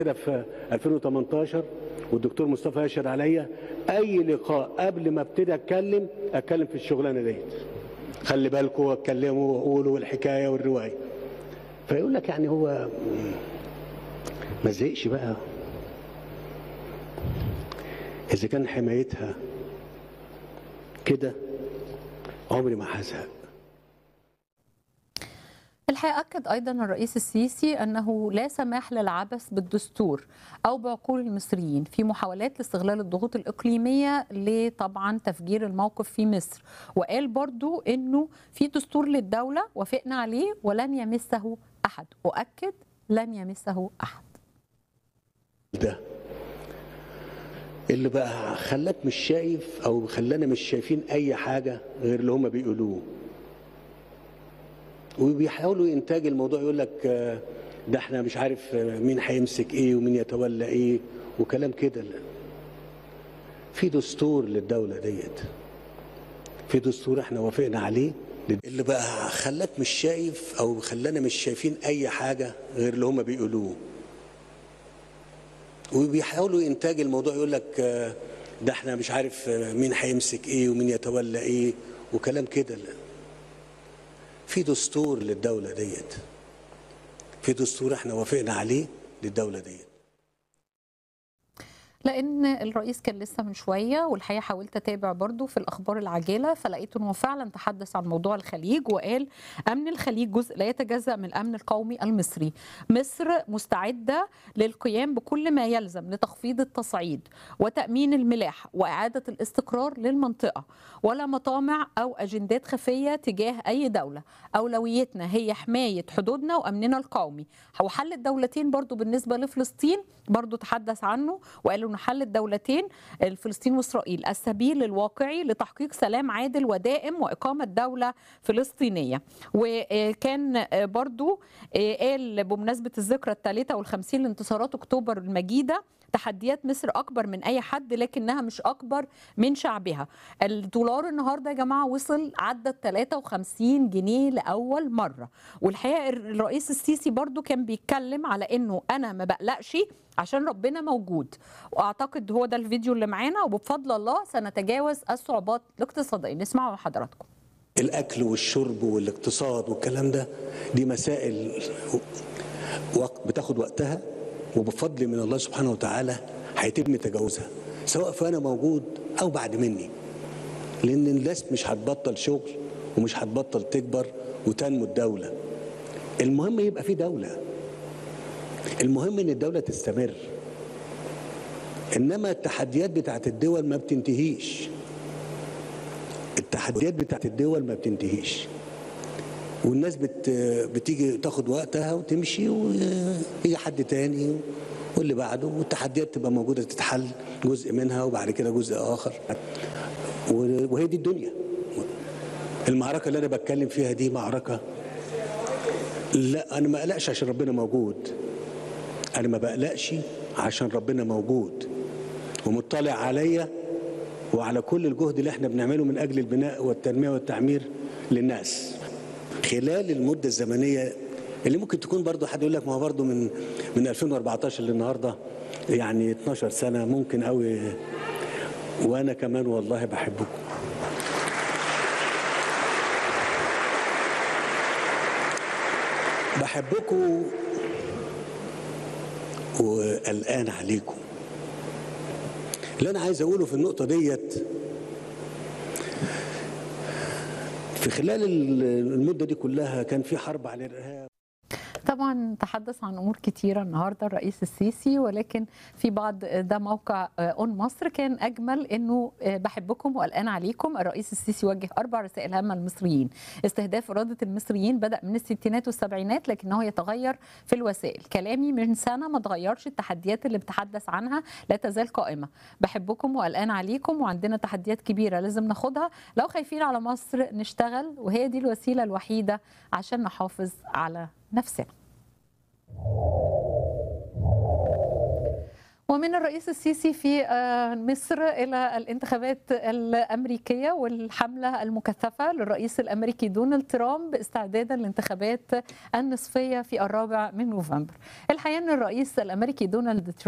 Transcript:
كده في 2018 والدكتور مصطفى يشهد عليا اي لقاء قبل ما ابتدي اتكلم اتكلم في الشغلانه ديت خلي بالكم واتكلموا وقولوا الحكايه والروايه فيقول لك يعني هو ما زهقش بقى اذا كان حمايتها كده عمري ما هزهق الحقيقة أكد أيضا الرئيس السيسي أنه لا سماح للعبث بالدستور أو بعقول المصريين في محاولات لاستغلال الضغوط الإقليمية لطبعا تفجير الموقف في مصر وقال برضو أنه في دستور للدولة وافقنا عليه ولن يمسه أحد أؤكد لن يمسه أحد ده اللي بقى خلاك مش شايف او خلانا مش شايفين اي حاجه غير اللي هم بيقولوه وبيحاولوا انتاج الموضوع يقول لك آه، ده احنا مش عارف آه، مين هيمسك ايه ومين يتولى ايه وكلام كده لا. في دستور للدوله ديت في دستور احنا وافقنا عليه اللي بقى خلاك مش شايف او خلانا مش شايفين اي حاجه غير اللي هم بيقولوه وبيحاولوا انتاج الموضوع يقول لك آه، ده احنا مش عارف آه، مين هيمسك ايه ومين يتولى ايه وكلام كده لا. في دستور للدولة ديت في دستور احنا وافقنا عليه للدولة ديت لان الرئيس كان لسه من شويه والحقيقه حاولت اتابع برضو في الاخبار العاجله فلقيت انه فعلا تحدث عن موضوع الخليج وقال امن الخليج جزء لا يتجزا من الامن القومي المصري مصر مستعده للقيام بكل ما يلزم لتخفيض التصعيد وتامين الملاحه واعاده الاستقرار للمنطقه ولا مطامع او اجندات خفيه تجاه اي دوله اولويتنا هي حمايه حدودنا وامننا القومي وحل الدولتين برضو بالنسبه لفلسطين برضو تحدث عنه وقالوا ان حل الدولتين الفلسطين واسرائيل السبيل الواقعي لتحقيق سلام عادل ودائم واقامه دوله فلسطينيه وكان برضو قال بمناسبه الذكرى الثالثه والخمسين لانتصارات اكتوبر المجيده تحديات مصر اكبر من اي حد لكنها مش اكبر من شعبها الدولار النهارده يا جماعه وصل عدى 53 جنيه لاول مره والحقيقه الرئيس السيسي برضو كان بيتكلم على انه انا ما بقلقش عشان ربنا موجود واعتقد هو ده الفيديو اللي معانا وبفضل الله سنتجاوز الصعوبات الاقتصاديه نسمعه مع حضراتكم الاكل والشرب والاقتصاد والكلام ده دي مسائل وق- بتاخد وقتها وبفضل من الله سبحانه وتعالى هيتم تجاوزها سواء فانا موجود او بعد مني لان الناس مش هتبطل شغل ومش هتبطل تكبر وتنمو الدوله المهم يبقى في دوله المهم ان الدوله تستمر انما التحديات بتاعت الدول ما بتنتهيش التحديات بتاعت الدول ما بتنتهيش والناس بت بتيجي تاخد وقتها وتمشي ويجي حد تاني واللي بعده والتحديات تبقى موجوده تتحل جزء منها وبعد كده جزء اخر وهي دي الدنيا المعركه اللي انا بتكلم فيها دي معركه لا انا ما اقلقش عشان ربنا موجود انا ما بقلقش عشان ربنا موجود ومطلع عليا وعلى كل الجهد اللي احنا بنعمله من اجل البناء والتنميه والتعمير للناس خلال المده الزمنيه اللي ممكن تكون برضه حد يقول لك ما هو برضه من من 2014 للنهارده يعني 12 سنه ممكن قوي وانا كمان والله بحبكم بحبكم وقلقان عليكم اللي انا عايز اقوله في النقطه ديت في خلال المده دي كلها كان في حرب على الارهاب طبعا تحدث عن امور كتيره النهارده الرئيس السيسي ولكن في بعض ده موقع اون مصر كان اجمل انه بحبكم وقلقان عليكم الرئيس السيسي وجه اربع رسائل هامه للمصريين استهداف اراده المصريين بدا من الستينات والسبعينات لكنه يتغير في الوسائل كلامي من سنه ما اتغيرش التحديات اللي بتحدث عنها لا تزال قائمه بحبكم وقلقان عليكم وعندنا تحديات كبيره لازم ناخدها لو خايفين على مصر نشتغل وهي دي الوسيله الوحيده عشان نحافظ على نفسنا ومن الرئيس السيسي في مصر الى الانتخابات الامريكيه والحمله المكثفه للرئيس الامريكي دونالد ترامب استعدادا للانتخابات النصفيه في الرابع من نوفمبر. الحقيقه ان الرئيس الامريكي دونالد ترامب